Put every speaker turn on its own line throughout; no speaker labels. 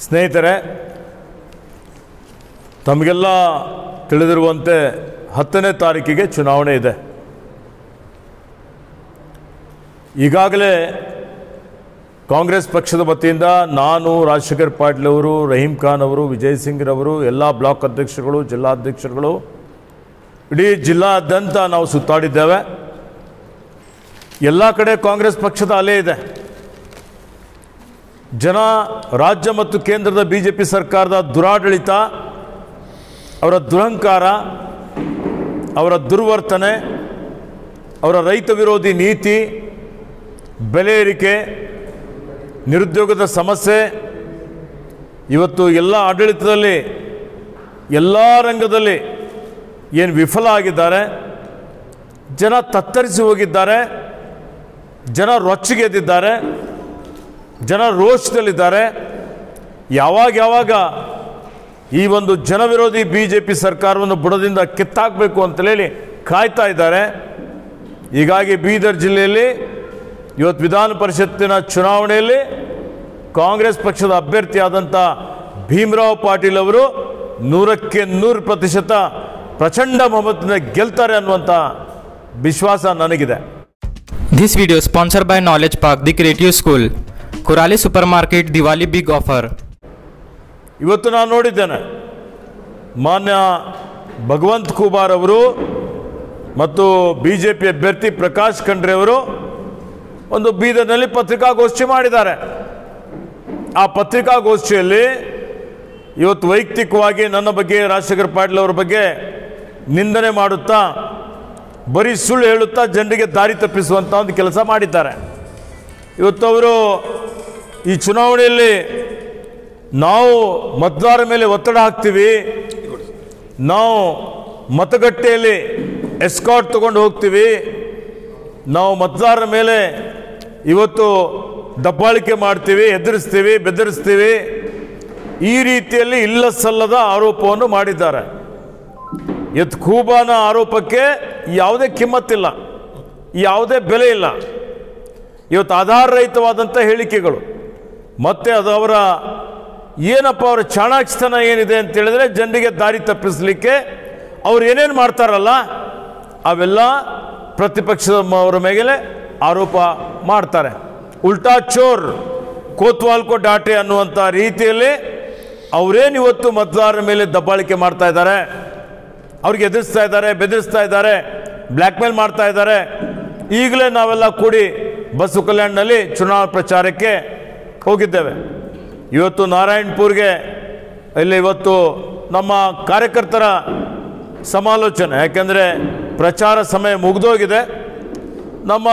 ಸ್ನೇಹಿತರೆ ತಮಗೆಲ್ಲ ತಿಳಿದಿರುವಂತೆ ಹತ್ತನೇ ತಾರೀಕಿಗೆ ಚುನಾವಣೆ ಇದೆ ಈಗಾಗಲೇ ಕಾಂಗ್ರೆಸ್ ಪಕ್ಷದ ವತಿಯಿಂದ ನಾನು ರಾಜಶೇಖರ್ ಪಾಟೀಲ್ ಅವರು ರಹೀಂ ಖಾನ್ ಅವರು ವಿಜಯ್ ಸಿಂಗ್ರವರು ಎಲ್ಲ ಬ್ಲಾಕ್ ಅಧ್ಯಕ್ಷರುಗಳು ಜಿಲ್ಲಾಧ್ಯಕ್ಷರುಗಳು ಇಡೀ ಜಿಲ್ಲಾದ್ಯಂತ ನಾವು ಸುತ್ತಾಡಿದ್ದೇವೆ ಎಲ್ಲ ಕಡೆ ಕಾಂಗ್ರೆಸ್ ಪಕ್ಷದ ಅಲೆ ಇದೆ ಜನ ರಾಜ್ಯ ಮತ್ತು ಕೇಂದ್ರದ ಬಿ ಜೆ ಪಿ ಸರ್ಕಾರದ ದುರಾಡಳಿತ ಅವರ ದುರಹಂಕಾರ ಅವರ ದುರ್ವರ್ತನೆ ಅವರ ರೈತ ವಿರೋಧಿ ನೀತಿ ಬೆಲೆ ಏರಿಕೆ ನಿರುದ್ಯೋಗದ ಸಮಸ್ಯೆ ಇವತ್ತು ಎಲ್ಲ ಆಡಳಿತದಲ್ಲಿ ಎಲ್ಲ ರಂಗದಲ್ಲಿ ಏನು ವಿಫಲ ಆಗಿದ್ದಾರೆ ಜನ ತತ್ತರಿಸಿ ಹೋಗಿದ್ದಾರೆ ಜನ ರೊಚ್ಚಿಗೆದ್ದಿದ್ದಾರೆ ಜನ ರೋಷದಲ್ಲಿದ್ದಾರೆ ಯಾವಾಗ ಯಾವಾಗ ಈ ಒಂದು ಜನವಿರೋಧಿ ಬಿ ಜೆ ಪಿ ಸರ್ಕಾರವನ್ನು ಬುಡದಿಂದ ಕಿತ್ತಾಕಬೇಕು ಅಂತೇಳಿ ಕಾಯ್ತಾ ಇದ್ದಾರೆ ಹೀಗಾಗಿ ಬೀದರ್ ಜಿಲ್ಲೆಯಲ್ಲಿ ಇವತ್ತು ವಿಧಾನ ಪರಿಷತ್ತಿನ ಚುನಾವಣೆಯಲ್ಲಿ ಕಾಂಗ್ರೆಸ್ ಪಕ್ಷದ ಅಭ್ಯರ್ಥಿಯಾದಂಥ ಭೀಮರಾವ್ ಪಾಟೀಲ್ ಅವರು ನೂರಕ್ಕೆ ನೂರು ಪ್ರತಿಶತ ಪ್ರಚಂಡ ಬಹುಮತದಿಂದ ಗೆಲ್ತಾರೆ ಅನ್ನುವಂಥ ವಿಶ್ವಾಸ ನನಗಿದೆ
This video is sponsored by Knowledge Park, the Creative School. Kurali Supermarket Diwali Big Offer.
ಇವತ್ತು ನಾನು ನೋಡಿದ್ದೇನೆ ಮಾನ್ಯ ಭಗವಂತ್ ಖೂಬಾರ್ ಅವರು ಮತ್ತು ಬಿ ಜೆ ಪಿ ಅಭ್ಯರ್ಥಿ ಪ್ರಕಾಶ್ ಖಂಡ್ರೆ ಅವರು ಒಂದು ಬೀದರ್ನಲ್ಲಿ ಪತ್ರಿಕಾಗೋಷ್ಠಿ ಮಾಡಿದ್ದಾರೆ ಆ ಪತ್ರಿಕಾಗೋಷ್ಠಿಯಲ್ಲಿ ಇವತ್ತು ವೈಯಕ್ತಿಕವಾಗಿ ನನ್ನ ಬಗ್ಗೆ ರಾಜಶೇಖರ್ ಪಾಟೀಲ್ ಅವರ ಬಗ್ಗೆ ನಿಂದನೆ ಮಾಡುತ್ತಾ ಬರೀ ಸುಳ್ಳು ಹೇಳುತ್ತಾ ಜನರಿಗೆ ದಾರಿ ತಪ್ಪಿಸುವಂಥ ಒಂದು ಕೆಲಸ ಮಾಡಿದ್ದಾರೆ ಇವತ್ತು ಅವರು ಈ ಚುನಾವಣೆಯಲ್ಲಿ ನಾವು ಮತದಾರರ ಮೇಲೆ ಒತ್ತಡ ಹಾಕ್ತೀವಿ ನಾವು ಮತಗಟ್ಟೆಯಲ್ಲಿ ಎಸ್ಕಾಟ್ ತಗೊಂಡು ಹೋಗ್ತೀವಿ ನಾವು ಮತದಾರರ ಮೇಲೆ ಇವತ್ತು ದಬ್ಬಾಳಿಕೆ ಮಾಡ್ತೀವಿ ಎದುರಿಸ್ತೀವಿ ಬೆದರಿಸ್ತೀವಿ ಈ ರೀತಿಯಲ್ಲಿ ಇಲ್ಲ ಸಲ್ಲದ ಆರೋಪವನ್ನು ಮಾಡಿದ್ದಾರೆ ಎತ್ ಖೂಬಾನ ಆರೋಪಕ್ಕೆ ಯಾವುದೇ ಕಿಮ್ಮತ್ತಿಲ್ಲ ಯಾವುದೇ ಬೆಲೆ ಇಲ್ಲ ಇವತ್ತು ಆಧಾರರಹಿತವಾದಂಥ ಹೇಳಿಕೆಗಳು ಮತ್ತು ಅದು ಅವರ ಏನಪ್ಪ ಅವರ ಚಾಣಾಕ್ಷತನ ಏನಿದೆ ಅಂತ ಹೇಳಿದ್ರೆ ಜನರಿಗೆ ದಾರಿ ತಪ್ಪಿಸಲಿಕ್ಕೆ ಅವ್ರು ಏನೇನು ಮಾಡ್ತಾರಲ್ಲ ಅವೆಲ್ಲ ಪ್ರತಿಪಕ್ಷದ ಅವರ ಮೇಲೆ ಆರೋಪ ಮಾಡ್ತಾರೆ ಉಲ್ಟಾ ಚೋರ್ ಕೋತ್ವಾಲ್ಕೋ ಡಾಟೆ ಅನ್ನುವಂಥ ರೀತಿಯಲ್ಲಿ ಅವರೇನು ಇವತ್ತು ಮತದಾರರ ಮೇಲೆ ದಬ್ಬಾಳಿಕೆ ಮಾಡ್ತಾ ಇದ್ದಾರೆ ಅವ್ರಿಗೆ ಎದುರಿಸ್ತಾ ಇದ್ದಾರೆ ಬೆದರಿಸ್ತಾ ಇದ್ದಾರೆ ಬ್ಲ್ಯಾಕ್ ಮೇಲ್ ಮಾಡ್ತಾ ಇದ್ದಾರೆ ಈಗಲೇ ನಾವೆಲ್ಲ ಕೂಡಿ ಬಸ್ಸು ಕಲ್ಯಾಣದಲ್ಲಿ ಚುನಾವಣಾ ಪ್ರಚಾರಕ್ಕೆ ಹೋಗಿದ್ದೇವೆ ಇವತ್ತು ನಾರಾಯಣಪುರ್ಗೆ ಇಲ್ಲಿ ಇವತ್ತು ನಮ್ಮ ಕಾರ್ಯಕರ್ತರ ಸಮಾಲೋಚನೆ ಯಾಕೆಂದರೆ ಪ್ರಚಾರ ಸಮಯ ಮುಗಿದೋಗಿದೆ ನಮ್ಮ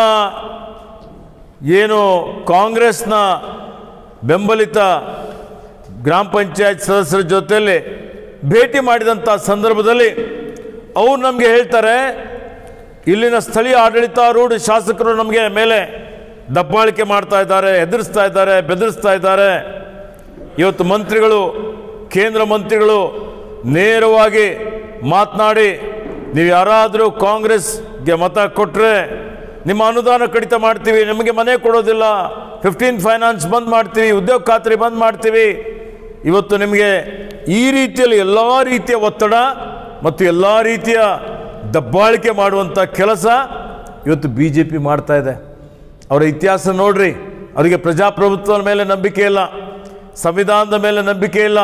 ಏನು ಕಾಂಗ್ರೆಸ್ನ ಬೆಂಬಲಿತ ಗ್ರಾಮ ಪಂಚಾಯತ್ ಸದಸ್ಯರ ಜೊತೆಯಲ್ಲಿ ಭೇಟಿ ಮಾಡಿದಂಥ ಸಂದರ್ಭದಲ್ಲಿ ಅವ್ರು ನಮಗೆ ಹೇಳ್ತಾರೆ ಇಲ್ಲಿನ ಸ್ಥಳೀಯ ಆಡಳಿತಾರೂಢ ಶಾಸಕರು ನಮಗೆ ಮೇಲೆ ದಬ್ಬಾಳಿಕೆ ಮಾಡ್ತಾ ಇದ್ದಾರೆ ಎದುರಿಸ್ತಾ ಇದ್ದಾರೆ ಬೆದರಿಸ್ತಾ ಇದ್ದಾರೆ ಇವತ್ತು ಮಂತ್ರಿಗಳು ಕೇಂದ್ರ ಮಂತ್ರಿಗಳು ನೇರವಾಗಿ ಮಾತನಾಡಿ ನೀವು ಯಾರಾದರೂ ಕಾಂಗ್ರೆಸ್ಗೆ ಮತ ಕೊಟ್ಟರೆ ನಿಮ್ಮ ಅನುದಾನ ಕಡಿತ ಮಾಡ್ತೀವಿ ನಿಮಗೆ ಮನೆ ಕೊಡೋದಿಲ್ಲ ಫಿಫ್ಟೀನ್ ಫೈನಾನ್ಸ್ ಬಂದ್ ಮಾಡ್ತೀವಿ ಉದ್ಯೋಗ ಖಾತ್ರಿ ಬಂದ್ ಮಾಡ್ತೀವಿ ಇವತ್ತು ನಿಮಗೆ ಈ ರೀತಿಯಲ್ಲಿ ಎಲ್ಲ ರೀತಿಯ ಒತ್ತಡ ಮತ್ತು ಎಲ್ಲ ರೀತಿಯ ದಬ್ಬಾಳಿಕೆ ಮಾಡುವಂಥ ಕೆಲಸ ಇವತ್ತು ಬಿ ಜೆ ಪಿ ಮಾಡ್ತಾ ಇದೆ ಅವರ ಇತಿಹಾಸ ನೋಡ್ರಿ ಅವರಿಗೆ ಪ್ರಜಾಪ್ರಭುತ್ವದ ಮೇಲೆ ನಂಬಿಕೆ ಇಲ್ಲ ಸಂವಿಧಾನದ ಮೇಲೆ ನಂಬಿಕೆ ಇಲ್ಲ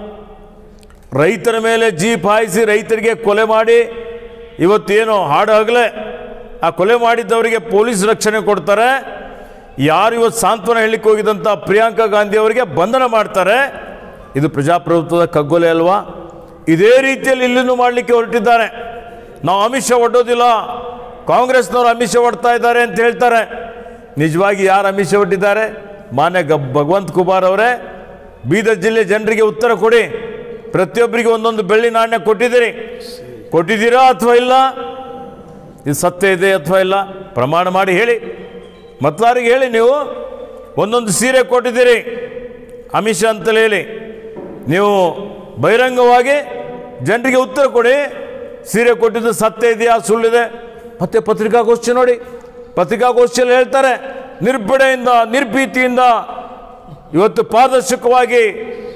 ರೈತರ ಮೇಲೆ ಜೀಪ್ ಹಾಯಿಸಿ ರೈತರಿಗೆ ಕೊಲೆ ಮಾಡಿ ಇವತ್ತೇನು ಹಾಡು ಹಗಲೇ ಆ ಕೊಲೆ ಮಾಡಿದ್ದವರಿಗೆ ಪೊಲೀಸ್ ರಕ್ಷಣೆ ಕೊಡ್ತಾರೆ ಯಾರು ಇವತ್ತು ಸಾಂತ್ವನ ಹೇಳಲಿಕ್ಕೆ ಹೋಗಿದಂಥ ಪ್ರಿಯಾಂಕಾ ಗಾಂಧಿ ಅವರಿಗೆ ಬಂಧನ ಮಾಡ್ತಾರೆ ಇದು ಪ್ರಜಾಪ್ರಭುತ್ವದ ಕಗ್ಗೊಲೆ ಅಲ್ವಾ ಇದೇ ರೀತಿಯಲ್ಲಿ ಇಲ್ಲಿನೂ ಮಾಡಲಿಕ್ಕೆ ಹೊರಟಿದ್ದಾರೆ ನಾವು ಅಮಿತ್ ಶಾ ಒಡ್ಡೋದಿಲ್ಲ ಕಾಂಗ್ರೆಸ್ನವರು ಅಮಿತ್ ಶಾ ಒಡ್ತಾ ಇದ್ದಾರೆ ಅಂತ ಹೇಳ್ತಾರೆ ನಿಜವಾಗಿ ಯಾರು ಅಮಿತ್ ಶಾ ಒಡ್ಡಿದ್ದಾರೆ ಮಾನ್ಯ ಗ ಭಗವಂತ್ ಕುಮಾರ್ ಅವರೇ ಬೀದರ್ ಜಿಲ್ಲೆ ಜನರಿಗೆ ಉತ್ತರ ಕೊಡಿ ಪ್ರತಿಯೊಬ್ಬರಿಗೆ ಒಂದೊಂದು ಬೆಳ್ಳಿ ನಾಣ್ಯ ಕೊಟ್ಟಿದ್ದೀರಿ ಕೊಟ್ಟಿದ್ದೀರಾ ಅಥವಾ ಇಲ್ಲ ಇದು ಸತ್ಯ ಇದೆ ಅಥವಾ ಇಲ್ಲ ಪ್ರಮಾಣ ಮಾಡಿ ಹೇಳಿ ಮತದಾರರಿಗೆ ಹೇಳಿ ನೀವು ಒಂದೊಂದು ಸೀರೆ ಕೊಟ್ಟಿದ್ದೀರಿ ಅಮಿತ್ ಶಾ ಅಂತಲೇ ಹೇಳಿ ನೀವು ಬಹಿರಂಗವಾಗಿ ಜನರಿಗೆ ಉತ್ತರ ಕೊಡಿ ಸೀರೆ ಕೊಟ್ಟಿದ್ದು ಸತ್ಯ ಇದೆಯಾ ಸುಳ್ಳಿದೆ ಮತ್ತೆ ಪತ್ರಿಕಾಗೋಷ್ಠಿ ನೋಡಿ ಪತ್ರಿಕಾಗೋಷ್ಠಿಯಲ್ಲಿ ಹೇಳ್ತಾರೆ ನಿರ್ಭಡೆಯಿಂದ ನಿರ್ಭೀತಿಯಿಂದ ಇವತ್ತು ಪಾರದರ್ಶಕವಾಗಿ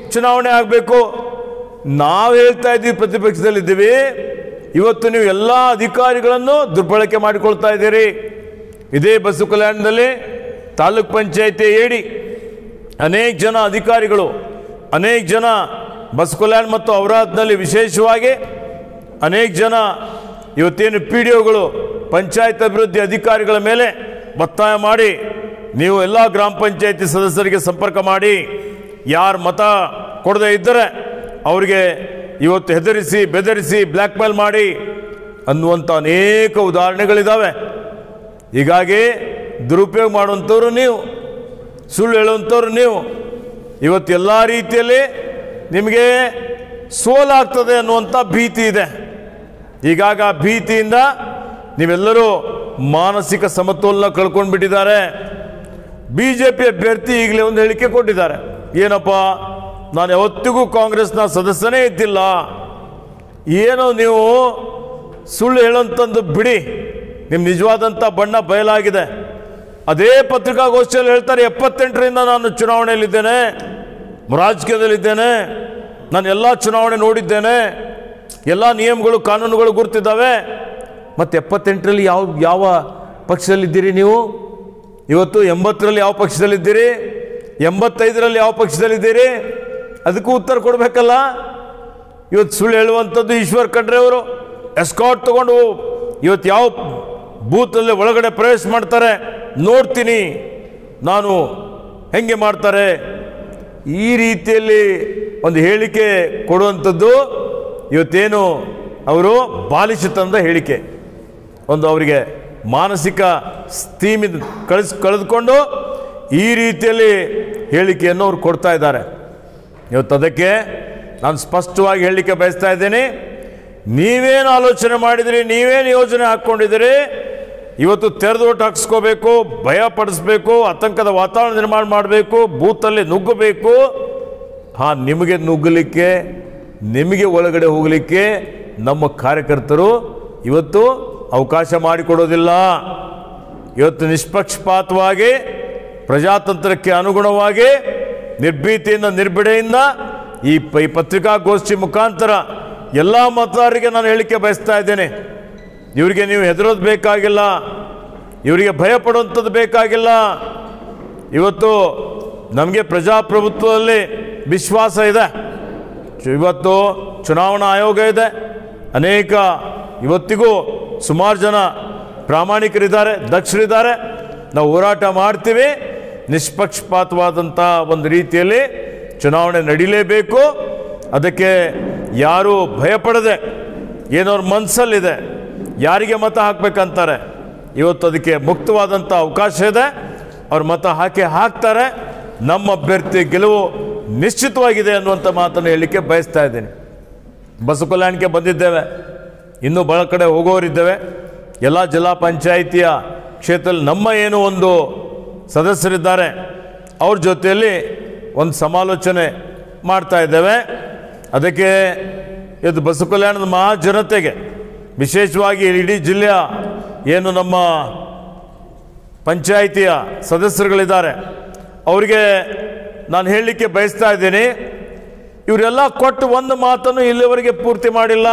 ಚುನಾವಣೆ ಆಗಬೇಕು ನಾವು ಹೇಳ್ತಾ ಇದ್ದೀವಿ ಪ್ರತಿಪಕ್ಷದಲ್ಲಿದ್ದೀವಿ ಇವತ್ತು ನೀವು ಎಲ್ಲ ಅಧಿಕಾರಿಗಳನ್ನು ದುರ್ಬಳಕೆ ಮಾಡಿಕೊಳ್ತಾ ಇದ್ದೀರಿ ಇದೇ ಬಸು ಕಲ್ಯಾಣದಲ್ಲಿ ತಾಲೂಕ್ ಪಂಚಾಯತಿ ಹೇಳಿ ಅನೇಕ ಜನ ಅಧಿಕಾರಿಗಳು ಅನೇಕ ಜನ ಬಸ್ ಕಲ್ಯಾಣ ಮತ್ತು ಔರಾದ್ನಲ್ಲಿ ವಿಶೇಷವಾಗಿ ಅನೇಕ ಜನ ಇವತ್ತೇನು ಪಿ ಡಿ ಒಗಳು ಪಂಚಾಯತ್ ಅಭಿವೃದ್ಧಿ ಅಧಿಕಾರಿಗಳ ಮೇಲೆ ಒತ್ತಾಯ ಮಾಡಿ ನೀವು ಎಲ್ಲ ಗ್ರಾಮ ಪಂಚಾಯತಿ ಸದಸ್ಯರಿಗೆ ಸಂಪರ್ಕ ಮಾಡಿ ಯಾರು ಮತ ಕೊಡದೇ ಇದ್ದರೆ ಅವರಿಗೆ ಇವತ್ತು ಹೆದರಿಸಿ ಬೆದರಿಸಿ ಬ್ಲ್ಯಾಕ್ ಮೇಲ್ ಮಾಡಿ ಅನ್ನುವಂಥ ಅನೇಕ ಉದಾಹರಣೆಗಳಿದ್ದಾವೆ ಹೀಗಾಗಿ ದುರುಪಯೋಗ ಮಾಡುವಂಥವ್ರು ನೀವು ಸುಳ್ಳು ಹೇಳುವಂಥವ್ರು ನೀವು ಇವತ್ತು ಎಲ್ಲ ರೀತಿಯಲ್ಲಿ ನಿಮಗೆ ಸೋಲಾಗ್ತದೆ ಅನ್ನುವಂಥ ಭೀತಿ ಇದೆ ಹೀಗಾಗಿ ಆ ಭೀತಿಯಿಂದ ನೀವೆಲ್ಲರೂ ಮಾನಸಿಕ ಸಮತೋಲನ ಕಳ್ಕೊಂಡು ಬಿಟ್ಟಿದ್ದಾರೆ ಬಿ ಜೆ ಪಿ ಅಭ್ಯರ್ಥಿ ಈಗಲೇ ಒಂದು ಹೇಳಿಕೆ ಕೊಟ್ಟಿದ್ದಾರೆ ಏನಪ್ಪ ನಾನು ಯಾವತ್ತಿಗೂ ಕಾಂಗ್ರೆಸ್ನ ಸದಸ್ಯನೇ ಇದ್ದಿಲ್ಲ ಏನೋ ನೀವು ಸುಳ್ಳು ಹೇಳೋಂಥದ್ದು ಬಿಡಿ ನಿಮ್ಮ ನಿಜವಾದಂಥ ಬಣ್ಣ ಬಯಲಾಗಿದೆ ಅದೇ ಪತ್ರಿಕಾಗೋಷ್ಠಿಯಲ್ಲಿ ಹೇಳ್ತಾರೆ ಎಪ್ಪತ್ತೆಂಟರಿಂದ ನಾನು ಚುನಾವಣೆಯಲ್ಲಿದ್ದೇನೆ ರಾಜಕೀಯದಲ್ಲಿದ್ದೇನೆ ನಾನು ಎಲ್ಲ ಚುನಾವಣೆ ನೋಡಿದ್ದೇನೆ ಎಲ್ಲ ನಿಯಮಗಳು ಕಾನೂನುಗಳು ಗುರ್ತಿದ್ದಾವೆ ಮತ್ತು ಎಪ್ಪತ್ತೆಂಟರಲ್ಲಿ ಯಾವ ಯಾವ ಪಕ್ಷದಲ್ಲಿದ್ದೀರಿ ನೀವು ಇವತ್ತು ಎಂಬತ್ತರಲ್ಲಿ ಯಾವ ಪಕ್ಷದಲ್ಲಿದ್ದೀರಿ ಎಂಬತ್ತೈದರಲ್ಲಿ ಯಾವ ಪಕ್ಷದಲ್ಲಿದ್ದೀರಿ ಅದಕ್ಕೂ ಉತ್ತರ ಕೊಡಬೇಕಲ್ಲ ಇವತ್ತು ಸುಳ್ಳು ಹೇಳುವಂಥದ್ದು ಈಶ್ವರ್ ಖಂಡ್ರೆ ಅವರು ಎಸ್ಕಾಟ್ ತಗೊಂಡು ಇವತ್ತು ಯಾವ ಬೂತಲ್ಲಿ ಒಳಗಡೆ ಪ್ರವೇಶ ಮಾಡ್ತಾರೆ ನೋಡ್ತೀನಿ ನಾನು ಹೆಂಗೆ ಮಾಡ್ತಾರೆ ಈ ರೀತಿಯಲ್ಲಿ ಒಂದು ಹೇಳಿಕೆ ಕೊಡುವಂಥದ್ದು ಇವತ್ತೇನು ಅವರು ಬಾಲಿಶತನದ ಹೇಳಿಕೆ ಒಂದು ಅವರಿಗೆ ಮಾನಸಿಕ ಸ್ಥೀಮಿದ ಕಳಿಸ್ ಕಳೆದುಕೊಂಡು ಈ ರೀತಿಯಲ್ಲಿ ಹೇಳಿಕೆಯನ್ನು ಅವ್ರು ಕೊಡ್ತಾ ಇದ್ದಾರೆ ಇವತ್ತು ಅದಕ್ಕೆ ನಾನು ಸ್ಪಷ್ಟವಾಗಿ ಹೇಳಲಿಕ್ಕೆ ಬಯಸ್ತಾ ಇದ್ದೇನೆ ನೀವೇನು ಆಲೋಚನೆ ಮಾಡಿದಿರಿ ನೀವೇನು ಯೋಜನೆ ಹಾಕ್ಕೊಂಡಿದ್ದೀರಿ ಇವತ್ತು ತೆರೆದೋಟು ಹಾಕ್ಸ್ಕೋಬೇಕು ಭಯ ಪಡಿಸ್ಬೇಕು ಆತಂಕದ ವಾತಾವರಣ ನಿರ್ಮಾಣ ಮಾಡಬೇಕು ಬೂತಲ್ಲಿ ನುಗ್ಗಬೇಕು ಹಾಂ ನಿಮಗೆ ನುಗ್ಗಲಿಕ್ಕೆ ನಿಮಗೆ ಒಳಗಡೆ ಹೋಗಲಿಕ್ಕೆ ನಮ್ಮ ಕಾರ್ಯಕರ್ತರು ಇವತ್ತು ಅವಕಾಶ ಮಾಡಿಕೊಡೋದಿಲ್ಲ ಇವತ್ತು ನಿಷ್ಪಕ್ಷಪಾತವಾಗಿ ಪ್ರಜಾತಂತ್ರಕ್ಕೆ ಅನುಗುಣವಾಗಿ ನಿರ್ಭೀತಿಯಿಂದ ನಿರ್ಬಿಡೆಯಿಂದ ಈ ಪ- ಈ ಪತ್ರಿಕಾಗೋಷ್ಠಿ ಮುಖಾಂತರ ಎಲ್ಲ ಮತದಾರರಿಗೆ ನಾನು ಹೇಳಿಕೆ ಬಯಸ್ತಾ ಇದ್ದೇನೆ ಇವರಿಗೆ ನೀವು ಹೆದರೋದು ಬೇಕಾಗಿಲ್ಲ ಇವರಿಗೆ ಭಯ ಪಡುವಂಥದ್ದು ಬೇಕಾಗಿಲ್ಲ ಇವತ್ತು ನಮಗೆ ಪ್ರಜಾಪ್ರಭುತ್ವದಲ್ಲಿ ವಿಶ್ವಾಸ ಇದೆ ಇವತ್ತು ಚುನಾವಣಾ ಆಯೋಗ ಇದೆ ಅನೇಕ ಇವತ್ತಿಗೂ ಸುಮಾರು ಜನ ಪ್ರಾಮಾಣಿಕರಿದ್ದಾರೆ ದಕ್ಷರಿದ್ದಾರೆ ನಾವು ಹೋರಾಟ ಮಾಡ್ತೀವಿ ನಿಷ್ಪಕ್ಷಪಾತವಾದಂಥ ಒಂದು ರೀತಿಯಲ್ಲಿ ಚುನಾವಣೆ ನಡೀಲೇಬೇಕು ಅದಕ್ಕೆ ಯಾರೂ ಭಯಪಡದೆ ಏನೋರ್ ಮನಸ್ಸಲ್ಲಿದೆ ಯಾರಿಗೆ ಮತ ಹಾಕ್ಬೇಕಂತಾರೆ ಇವತ್ತು ಅದಕ್ಕೆ ಮುಕ್ತವಾದಂಥ ಅವಕಾಶ ಇದೆ ಅವ್ರ ಮತ ಹಾಕಿ ಹಾಕ್ತಾರೆ ನಮ್ಮ ಅಭ್ಯರ್ಥಿ ಗೆಲುವು ನಿಶ್ಚಿತವಾಗಿದೆ ಅನ್ನುವಂಥ ಮಾತನ್ನು ಹೇಳಲಿಕ್ಕೆ ಬಯಸ್ತಾ ಇದ್ದೀನಿ ಬಸವ ಕಲ್ಯಾಣಕ್ಕೆ ಬಂದಿದ್ದೇವೆ ಇನ್ನೂ ಬಹಳ ಕಡೆ ಹೋಗೋರಿದ್ದೇವೆ ಎಲ್ಲ ಜಿಲ್ಲಾ ಪಂಚಾಯಿತಿಯ ಕ್ಷೇತ್ರದಲ್ಲಿ ನಮ್ಮ ಏನು ಒಂದು ಸದಸ್ಯರಿದ್ದಾರೆ ಅವ್ರ ಜೊತೆಯಲ್ಲಿ ಒಂದು ಸಮಾಲೋಚನೆ ಮಾಡ್ತಾ ಇದ್ದೇವೆ ಅದಕ್ಕೆ ಇದು ಬಸವ ಕಲ್ಯಾಣದ ಮಹಾ ಜನತೆಗೆ ವಿಶೇಷವಾಗಿ ಇಡೀ ಜಿಲ್ಲೆಯ ಏನು ನಮ್ಮ ಪಂಚಾಯಿತಿಯ ಸದಸ್ಯರುಗಳಿದ್ದಾರೆ ಅವರಿಗೆ ನಾನು ಹೇಳಲಿಕ್ಕೆ ಬಯಸ್ತಾ ಇದ್ದೀನಿ ಇವರೆಲ್ಲ ಕೊಟ್ಟು ಒಂದು ಮಾತನ್ನು ಇಲ್ಲಿವರೆಗೆ ಪೂರ್ತಿ ಮಾಡಿಲ್ಲ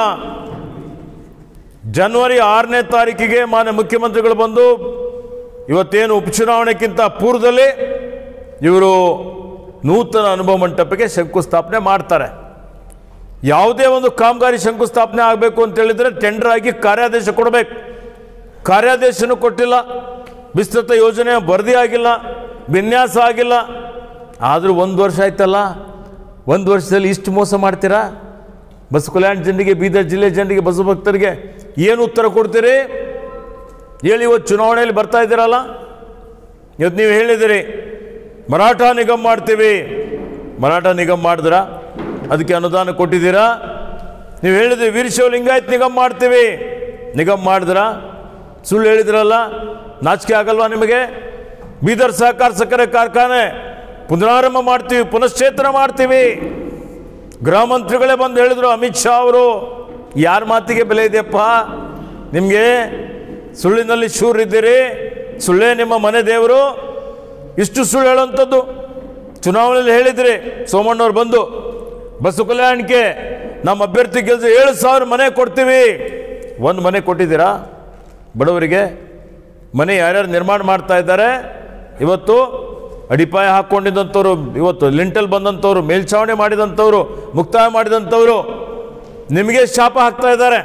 ಜನವರಿ ಆರನೇ ತಾರೀಕಿಗೆ ಮಾನ್ಯ ಮುಖ್ಯಮಂತ್ರಿಗಳು ಬಂದು ಇವತ್ತೇನು ಉಪಚುನಾವಣೆಗಿಂತ ಪೂರ್ವದಲ್ಲಿ ಇವರು ನೂತನ ಅನುಭವ ಮಂಟಪಕ್ಕೆ ಶಂಕುಸ್ಥಾಪನೆ ಮಾಡ್ತಾರೆ ಯಾವುದೇ ಒಂದು ಕಾಮಗಾರಿ ಶಂಕುಸ್ಥಾಪನೆ ಆಗಬೇಕು ಅಂತ ಹೇಳಿದ್ರೆ ಟೆಂಡರ್ ಆಗಿ ಕಾರ್ಯಾದೇಶ ಕೊಡಬೇಕು ಕಾರ್ಯಾದೇಶನೂ ಕೊಟ್ಟಿಲ್ಲ ವಿಸ್ತೃತ ಯೋಜನೆ ವರದಿ ಆಗಿಲ್ಲ ವಿನ್ಯಾಸ ಆಗಿಲ್ಲ ಆದರೂ ಒಂದು ವರ್ಷ ಆಯ್ತಲ್ಲ ಒಂದು ವರ್ಷದಲ್ಲಿ ಇಷ್ಟು ಮೋಸ ಮಾಡ್ತೀರಾ ಬಸ್ ಕಲ್ಯಾಣ ಜನರಿಗೆ ಬೀದರ್ ಜಿಲ್ಲೆ ಜನರಿಗೆ ಬಸವ ಭಕ್ತರಿಗೆ ಏನು ಉತ್ತರ ಕೊಡ್ತೀರಿ ಹೇಳಿ ಇವತ್ತು ಚುನಾವಣೆಯಲ್ಲಿ ಬರ್ತಾ ಇದ್ದೀರಲ್ಲ ಇವತ್ತು ನೀವು ಹೇಳಿದಿರಿ ಮರಾಠ ನಿಗಮ ಮಾಡ್ತೀವಿ ಮರಾಠ ನಿಗಮ ಮಾಡಿದ್ರಾ ಅದಕ್ಕೆ ಅನುದಾನ ಕೊಟ್ಟಿದ್ದೀರಾ ನೀವು ಹೇಳಿದ್ರಿ ವೀರಶೈವ ಲಿಂಗಾಯತ್ ನಿಗಮ ಮಾಡ್ತೀವಿ ನಿಗಮ ಮಾಡಿದ್ರಾ ಸುಳ್ಳು ಹೇಳಿದ್ರಲ್ಲ ನಾಚಿಕೆ ಆಗಲ್ವಾ ನಿಮಗೆ ಬೀದರ್ ಸಹಕಾರ ಸಕ್ಕರೆ ಕಾರ್ಖಾನೆ ಪುನರಾರಂಭ ಮಾಡ್ತೀವಿ ಪುನಶ್ಚೇತನ ಮಾಡ್ತೀವಿ ಗೃಹ ಮಂತ್ರಿಗಳೇ ಬಂದು ಹೇಳಿದ್ರು ಅಮಿತ್ ಶಾ ಅವರು ಯಾರ ಮಾತಿಗೆ ಬೆಲೆ ಇದೆಯಪ್ಪ ನಿಮಗೆ ಸುಳ್ಳಿನಲ್ಲಿ ಶೂರಿದ್ದೀರಿ ಸುಳ್ಳೇ ನಿಮ್ಮ ಮನೆ ದೇವರು ಇಷ್ಟು ಸುಳ್ಳು ಹೇಳೋಂಥದ್ದು ಚುನಾವಣೆಯಲ್ಲಿ ಹೇಳಿದ್ರಿ ಸೋಮಣ್ಣವ್ರು ಬಂದು ಬಸ್ಸು ಕಲ್ಯಾಣಕ್ಕೆ ನಮ್ಮ ಅಭ್ಯರ್ಥಿ ಕೆಲಸ ಏಳು ಸಾವಿರ ಮನೆ ಕೊಡ್ತೀವಿ ಒಂದು ಮನೆ ಕೊಟ್ಟಿದ್ದೀರಾ ಬಡವರಿಗೆ ಮನೆ ಯಾರ್ಯಾರು ನಿರ್ಮಾಣ ಮಾಡ್ತಾ ಇದ್ದಾರೆ ಇವತ್ತು ಅಡಿಪಾಯ ಹಾಕ್ಕೊಂಡಿದ್ದಂಥವ್ರು ಇವತ್ತು ಲಿಂಟಲ್ ಬಂದಂಥವ್ರು ಮೇಲ್ಛಾವಣಿ ಮಾಡಿದಂಥವ್ರು ಮುಕ್ತಾಯ ಮಾಡಿದಂಥವ್ರು ನಿಮಗೆ ಶಾಪ ಹಾಕ್ತಾ ಇದ್ದಾರೆ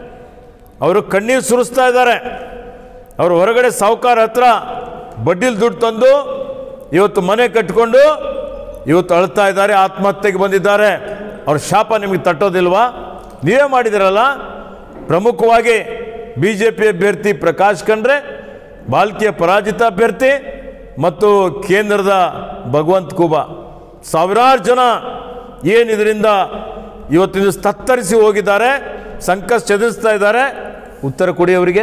ಅವರು ಕಣ್ಣೀರು ಸುರಿಸ್ತಾ ಇದ್ದಾರೆ ಅವರು ಹೊರಗಡೆ ಸಾಹುಕಾರ ಹತ್ರ ಬಡ್ಡಿಲ್ ದುಡ್ಡು ತಂದು ಇವತ್ತು ಮನೆ ಕಟ್ಟಿಕೊಂಡು ಇವತ್ತು ಅಳ್ತಾ ಇದ್ದಾರೆ ಆತ್ಮಹತ್ಯೆಗೆ ಬಂದಿದ್ದಾರೆ ಅವ್ರ ಶಾಪ ನಿಮಗೆ ತಟ್ಟೋದಿಲ್ವಾ ನೀವೇ ಮಾಡಿದಿರಲ್ಲ ಪ್ರಮುಖವಾಗಿ ಬಿ ಜೆ ಪಿ ಅಭ್ಯರ್ಥಿ ಪ್ರಕಾಶ್ ಖಂಡ್ರೆ ಬಾಲ್ಕಿಯ ಪರಾಜಿತ ಅಭ್ಯರ್ಥಿ ಮತ್ತು ಕೇಂದ್ರದ ಭಗವಂತ್ ಕೂಬಾ ಸಾವಿರಾರು ಜನ ಏನು ಇದರಿಂದ ಇವತ್ತಿನ ದಿವಸ ತತ್ತರಿಸಿ ಹೋಗಿದ್ದಾರೆ ಸಂಕಷ್ಟ ಎದುರಿಸ್ತಾ ಇದ್ದಾರೆ ಉತ್ತರ ಕೊಡಿ ಅವರಿಗೆ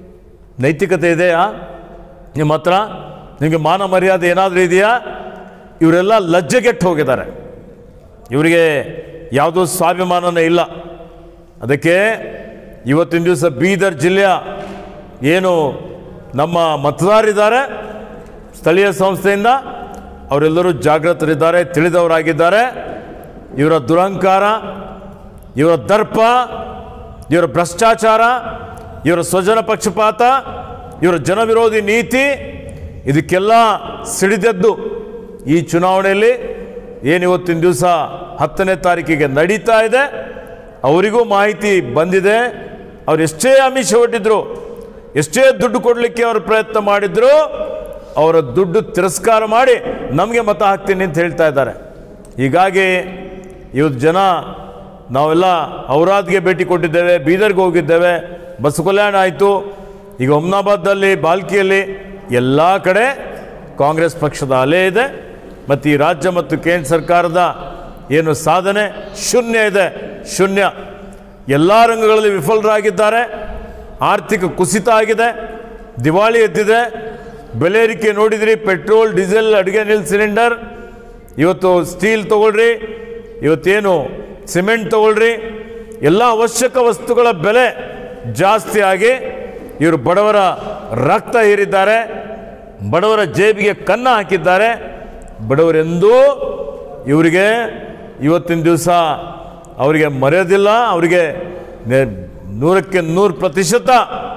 ನೈತಿಕತೆ ಇದೆಯಾ ನಿಮ್ಮ ಹತ್ರ ನಿಮಗೆ ಮಾನ ಮರ್ಯಾದೆ ಏನಾದರೂ ಇದೆಯಾ ಇವರೆಲ್ಲ ಲಜ್ಜೆಗೆಟ್ಟು ಹೋಗಿದ್ದಾರೆ ಇವರಿಗೆ ಯಾವುದೋ ಸ್ವಾಭಿಮಾನನೇ ಇಲ್ಲ ಅದಕ್ಕೆ ಇವತ್ತಿನ ದಿವಸ ಬೀದರ್ ಜಿಲ್ಲೆಯ ಏನು ನಮ್ಮ ಮತದಾರರಿದ್ದಾರೆ ಸ್ಥಳೀಯ ಸಂಸ್ಥೆಯಿಂದ ಅವರೆಲ್ಲರೂ ಜಾಗೃತರಿದ್ದಾರೆ ತಿಳಿದವರಾಗಿದ್ದಾರೆ ಇವರ ದುರಹಂಕಾರ ಇವರ ದರ್ಪ ಇವರ ಭ್ರಷ್ಟಾಚಾರ ಇವರ ಸ್ವಜನ ಪಕ್ಷಪಾತ ಇವರ ಜನವಿರೋಧಿ ನೀತಿ ಇದಕ್ಕೆಲ್ಲ ಸಿಡಿದೆದ್ದು ಈ ಚುನಾವಣೆಯಲ್ಲಿ ಏನು ಇವತ್ತಿನ ದಿವಸ ಹತ್ತನೇ ತಾರೀಕಿಗೆ ನಡೀತಾ ಇದೆ ಅವರಿಗೂ ಮಾಹಿತಿ ಬಂದಿದೆ ಅವ್ರು ಎಷ್ಟೇ ಆಮಿಷ ಒಡ್ಡಿದ್ರು ಎಷ್ಟೇ ದುಡ್ಡು ಕೊಡಲಿಕ್ಕೆ ಅವರು ಪ್ರಯತ್ನ ಮಾಡಿದ್ರು ಅವರ ದುಡ್ಡು ತಿರಸ್ಕಾರ ಮಾಡಿ ನಮಗೆ ಮತ ಹಾಕ್ತೀನಿ ಅಂತ ಹೇಳ್ತಾ ಇದ್ದಾರೆ ಹೀಗಾಗಿ ಇವತ್ತು ಜನ ನಾವೆಲ್ಲ ಔರಾದ್ಗೆ ಭೇಟಿ ಕೊಟ್ಟಿದ್ದೇವೆ ಬೀದರ್ಗೆ ಹೋಗಿದ್ದೇವೆ ಬಸ್ ಕಲ್ಯಾಣ ಆಯಿತು ಈಗ ಒಮ್ನಾಬಾದಲ್ಲಿ ಬಾಲ್ಕಿಯಲ್ಲಿ ಎಲ್ಲ ಕಡೆ ಕಾಂಗ್ರೆಸ್ ಪಕ್ಷದ ಅಲೆ ಇದೆ ಮತ್ತು ಈ ರಾಜ್ಯ ಮತ್ತು ಕೇಂದ್ರ ಸರ್ಕಾರದ ಏನು ಸಾಧನೆ ಶೂನ್ಯ ಇದೆ ಶೂನ್ಯ ಎಲ್ಲ ರಂಗಗಳಲ್ಲಿ ವಿಫಲರಾಗಿದ್ದಾರೆ ಆರ್ಥಿಕ ಕುಸಿತ ಆಗಿದೆ ದಿವಾಳಿ ಎದ್ದಿದೆ ಬೆಲೆ ಏರಿಕೆ ನೋಡಿದ್ರಿ ಪೆಟ್ರೋಲ್ ಡೀಸೆಲ್ ಅಡುಗೆ ನೀರು ಸಿಲಿಂಡರ್ ಇವತ್ತು ಸ್ಟೀಲ್ ತಗೊಳ್ರಿ ಇವತ್ತೇನು ಸಿಮೆಂಟ್ ತಗೊಳ್ರಿ ಎಲ್ಲ ಅವಶ್ಯಕ ವಸ್ತುಗಳ ಬೆಲೆ ಜಾಸ್ತಿ ಆಗಿ ಇವರು ಬಡವರ ರಕ್ತ ಹೀರಿದ್ದಾರೆ ಬಡವರ ಜೇಬಿಗೆ ಕನ್ನ ಹಾಕಿದ್ದಾರೆ ಬಡವರೆಂದೂ ಇವರಿಗೆ ಇವತ್ತಿನ ದಿವಸ ಅವರಿಗೆ ಮರೆಯೋದಿಲ್ಲ ಅವರಿಗೆ ನೆ- ನೂರಕ್ಕೆ ನೂರು ಪ್ರತಿಶತ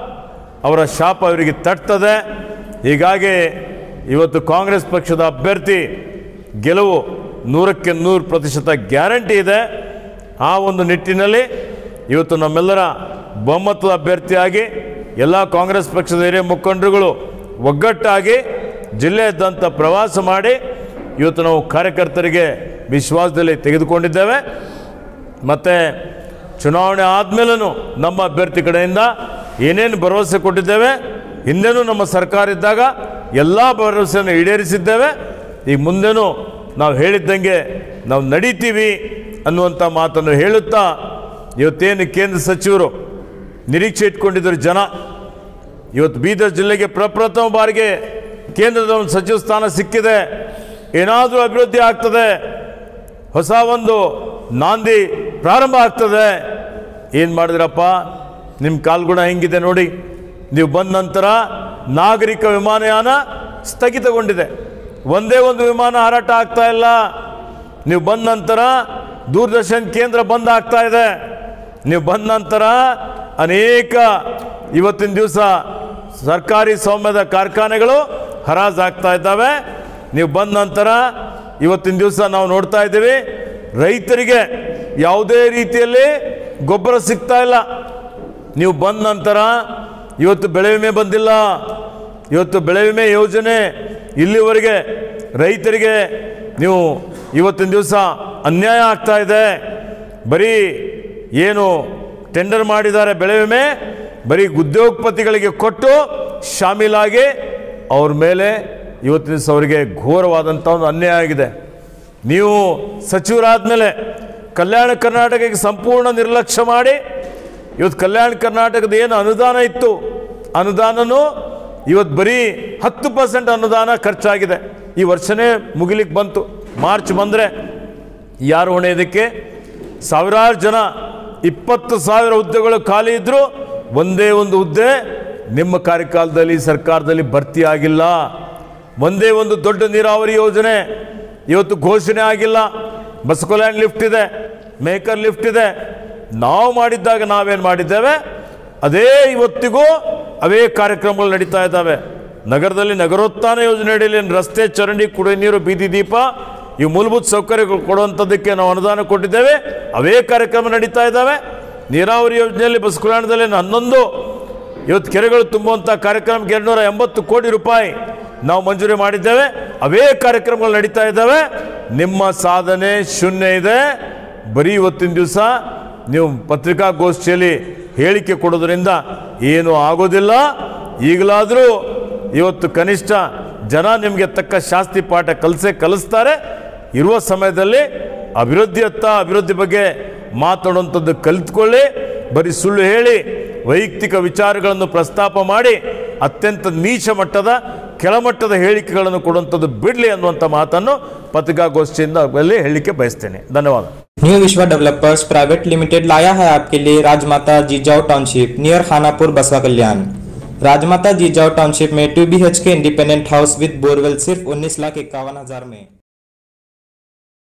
ಅವರ ಶಾಪ ಅವರಿಗೆ ತಟ್ತದೆ ಹೀಗಾಗಿ ಇವತ್ತು ಕಾಂಗ್ರೆಸ್ ಪಕ್ಷದ ಅಭ್ಯರ್ಥಿ ಗೆಲುವು ನೂರಕ್ಕೆ ನೂರು ಪ್ರತಿಶತ ಗ್ಯಾರಂಟಿ ಇದೆ ಆ ಒಂದು ನಿಟ್ಟಿನಲ್ಲಿ ಇವತ್ತು ನಮ್ಮೆಲ್ಲರ ಬಹುಮತದ ಅಭ್ಯರ್ಥಿಯಾಗಿ ಎಲ್ಲ ಕಾಂಗ್ರೆಸ್ ಪಕ್ಷದ ಹಿರಿಯ ಮುಖಂಡರುಗಳು ಒಗ್ಗಟ್ಟಾಗಿ ಜಿಲ್ಲೆಯಾದ್ಯಂತ ಪ್ರವಾಸ ಮಾಡಿ ಇವತ್ತು ನಾವು ಕಾರ್ಯಕರ್ತರಿಗೆ ವಿಶ್ವಾಸದಲ್ಲಿ ತೆಗೆದುಕೊಂಡಿದ್ದೇವೆ ಮತ್ತು ಚುನಾವಣೆ ಆದಮೇಲೂ ನಮ್ಮ ಅಭ್ಯರ್ಥಿ ಕಡೆಯಿಂದ ಏನೇನು ಭರವಸೆ ಕೊಟ್ಟಿದ್ದೇವೆ ಹಿಂದೆನೂ ನಮ್ಮ ಸರ್ಕಾರ ಇದ್ದಾಗ ಎಲ್ಲ ಭರವಸೆಯನ್ನು ಈಡೇರಿಸಿದ್ದೇವೆ ಈಗ ಮುಂದೆನೂ ನಾವು ಹೇಳಿದ್ದಂಗೆ ನಾವು ನಡೀತೀವಿ ಅನ್ನುವಂಥ ಮಾತನ್ನು ಹೇಳುತ್ತಾ ಇವತ್ತೇನು ಕೇಂದ್ರ ಸಚಿವರು ನಿರೀಕ್ಷೆ ಇಟ್ಕೊಂಡಿದ್ದರು ಜನ ಇವತ್ತು ಬೀದರ್ ಜಿಲ್ಲೆಗೆ ಪ್ರಪ್ರಥಮ ಬಾರಿಗೆ ಕೇಂದ್ರದ ಒಂದು ಸಚಿವ ಸ್ಥಾನ ಸಿಕ್ಕಿದೆ ಏನಾದರೂ ಅಭಿವೃದ್ಧಿ ಆಗ್ತದೆ ಹೊಸ ಒಂದು ನಾಂದಿ ಪ್ರಾರಂಭ ಆಗ್ತದೆ ಏನು ಮಾಡಿದ್ರಪ್ಪ ನಿಮ್ಮ ಕಾಲ್ಗುಣ ಹೆಂಗಿದೆ ನೋಡಿ ನೀವು ಬಂದ ನಂತರ ನಾಗರಿಕ ವಿಮಾನಯಾನ ಸ್ಥಗಿತಗೊಂಡಿದೆ ಒಂದೇ ಒಂದು ವಿಮಾನ ಹಾರಾಟ ಆಗ್ತಾ ಇಲ್ಲ ನೀವು ಬಂದ ನಂತರ ದೂರದರ್ಶನ್ ಕೇಂದ್ರ ಬಂದ್ ಆಗ್ತಾ ಇದೆ ನೀವು ಬಂದ ನಂತರ ಅನೇಕ ಇವತ್ತಿನ ದಿವಸ ಸರ್ಕಾರಿ ಸ್ವಾಮ್ಯದ ಕಾರ್ಖಾನೆಗಳು ಹರಾಜಾಗ್ತಾ ಇದ್ದಾವೆ ನೀವು ಬಂದ ನಂತರ ಇವತ್ತಿನ ದಿವಸ ನಾವು ನೋಡ್ತಾ ಇದ್ದೀವಿ ರೈತರಿಗೆ ಯಾವುದೇ ರೀತಿಯಲ್ಲಿ ಗೊಬ್ಬರ ಸಿಗ್ತಾ ಇಲ್ಲ ನೀವು ಬಂದ ನಂತರ ಇವತ್ತು ಬೆಳೆ ವಿಮೆ ಬಂದಿಲ್ಲ ಇವತ್ತು ಬೆಳೆ ವಿಮೆ ಯೋಜನೆ ಇಲ್ಲಿವರೆಗೆ ರೈತರಿಗೆ ನೀವು ಇವತ್ತಿನ ದಿವಸ ಅನ್ಯಾಯ ಆಗ್ತಾ ಇದೆ ಬರೀ ಏನು ಟೆಂಡರ್ ಮಾಡಿದ್ದಾರೆ ಬೆಳೆ ವಿಮೆ ಬರೀ ಉದ್ಯೋಗಪತಿಗಳಿಗೆ ಕೊಟ್ಟು ಶಾಮೀಲಾಗಿ ಅವ್ರ ಮೇಲೆ ಇವತ್ತಿನ ದಿವಸ ಅವರಿಗೆ ಘೋರವಾದಂಥ ಒಂದು ಅನ್ಯಾಯ ಆಗಿದೆ ನೀವು ಸಚಿವರಾದ ಮೇಲೆ ಕಲ್ಯಾಣ ಕರ್ನಾಟಕಕ್ಕೆ ಸಂಪೂರ್ಣ ನಿರ್ಲಕ್ಷ್ಯ ಮಾಡಿ ಇವತ್ತು ಕಲ್ಯಾಣ ಕರ್ನಾಟಕದ ಏನು ಅನುದಾನ ಇತ್ತು ಅನುದಾನನೂ ಇವತ್ತು ಬರೀ ಹತ್ತು ಪರ್ಸೆಂಟ್ ಅನುದಾನ ಖರ್ಚಾಗಿದೆ ಈ ವರ್ಷನೇ ಮುಗಿಲಿಕ್ಕೆ ಬಂತು ಮಾರ್ಚ್ ಬಂದರೆ ಯಾರು ಹೊಣೆ ಇದಕ್ಕೆ ಸಾವಿರಾರು ಜನ ಇಪ್ಪತ್ತು ಸಾವಿರ ಹುದ್ದೆಗಳು ಖಾಲಿ ಇದ್ದರೂ ಒಂದೇ ಒಂದು ಹುದ್ದೆ ನಿಮ್ಮ ಕಾರ್ಯಕಾಲದಲ್ಲಿ ಸರ್ಕಾರದಲ್ಲಿ ಭರ್ತಿ ಆಗಿಲ್ಲ ಒಂದೇ ಒಂದು ದೊಡ್ಡ ನೀರಾವರಿ ಯೋಜನೆ ಇವತ್ತು ಘೋಷಣೆ ಆಗಿಲ್ಲ ಬಸ್ಕೊಲ್ಯಾಂಡ್ ಲಿಫ್ಟ್ ಇದೆ ಮೇಕರ್ ಲಿಫ್ಟ್ ಇದೆ ನಾವು ಮಾಡಿದ್ದಾಗ ನಾವೇನು ಮಾಡಿದ್ದೇವೆ ಅದೇ ಇವತ್ತಿಗೂ ಅವೇ ಕಾರ್ಯಕ್ರಮಗಳು ನಡೀತಾ ಇದ್ದಾವೆ ನಗರದಲ್ಲಿ ನಗರೋತ್ಥಾನ ಯೋಜನೆ ಅಡಿಯಲ್ಲಿ ಏನು ರಸ್ತೆ ಚರಂಡಿ ಕುಡಿಯ ನೀರು ಬೀದಿ ದೀಪ ಈ ಮೂಲಭೂತ ಸೌಕರ್ಯಗಳು ಕೊಡುವಂಥದ್ದಕ್ಕೆ ನಾವು ಅನುದಾನ ಕೊಟ್ಟಿದ್ದೇವೆ ಅವೇ ಕಾರ್ಯಕ್ರಮ ನಡೀತಾ ಇದ್ದಾವೆ ನೀರಾವರಿ ಯೋಜನೆಯಲ್ಲಿ ಬಸ್ ಕಲ್ಯಾಣದಲ್ಲಿ ಹನ್ನೊಂದು ಇವತ್ತು ಕೆರೆಗಳು ತುಂಬುವಂಥ ಕಾರ್ಯಕ್ರಮಕ್ಕೆ ಎರಡುನೂರ ಎಂಬತ್ತು ಕೋಟಿ ರೂಪಾಯಿ ನಾವು ಮಂಜೂರಿ ಮಾಡಿದ್ದೇವೆ ಅವೇ ಕಾರ್ಯಕ್ರಮಗಳು ನಡೀತಾ ಇದ್ದಾವೆ ನಿಮ್ಮ ಸಾಧನೆ ಶೂನ್ಯ ಇದೆ ಬರೀ ಇವತ್ತಿನ ದಿವಸ ನೀವು ಪತ್ರಿಕಾಗೋಷ್ಠಿಯಲ್ಲಿ ಹೇಳಿಕೆ ಕೊಡೋದ್ರಿಂದ ಏನೂ ಆಗೋದಿಲ್ಲ ಈಗಲಾದರೂ ಇವತ್ತು ಕನಿಷ್ಠ ಜನ ನಿಮಗೆ ತಕ್ಕ ಶಾಸ್ತಿ ಪಾಠ ಕಲಿಸೇ ಕಲಿಸ್ತಾರೆ ಇರುವ ಸಮಯದಲ್ಲಿ ಅಭಿವೃದ್ಧಿಯತ್ತ ಅಭಿವೃದ್ಧಿ ಬಗ್ಗೆ ಮಾತಾಡುವಂಥದ್ದು ಕಲಿತ್ಕೊಳ್ಳಿ ಬರೀ ಸುಳ್ಳು ಹೇಳಿ ವೈಯಕ್ತಿಕ ವಿಚಾರಗಳನ್ನು ಪ್ರಸ್ತಾಪ ಮಾಡಿ ಅತ್ಯಂತ ನೀಚ ಮಟ್ಟದ ಕೆಳಮಟ್ಟದ ಹೇಳಿಕೆಗಳನ್ನು ಕೊಡುವಂಥದ್ದು ಬಿಡಲಿ ಅನ್ನುವಂಥ ಮಾತನ್ನು ಪತ್ರಿಕಾಗೋಷ್ಠಿಯಿಂದ ಅಲ್ಲಿ ಹೇಳಲಿಕ್ಕೆ ಬಯಸ್ತೇನೆ ಧನ್ಯವಾದ
न्यू विश्वा डेवलपर्स प्राइवेट लिमिटेड लाया है आपके लिए Rajmata Jijau township near Khanapur Basavakalyan Rajmata Jijau township में two B K independent house with borewell सिर्फ उन्नीस लाख इक्यावन हजार में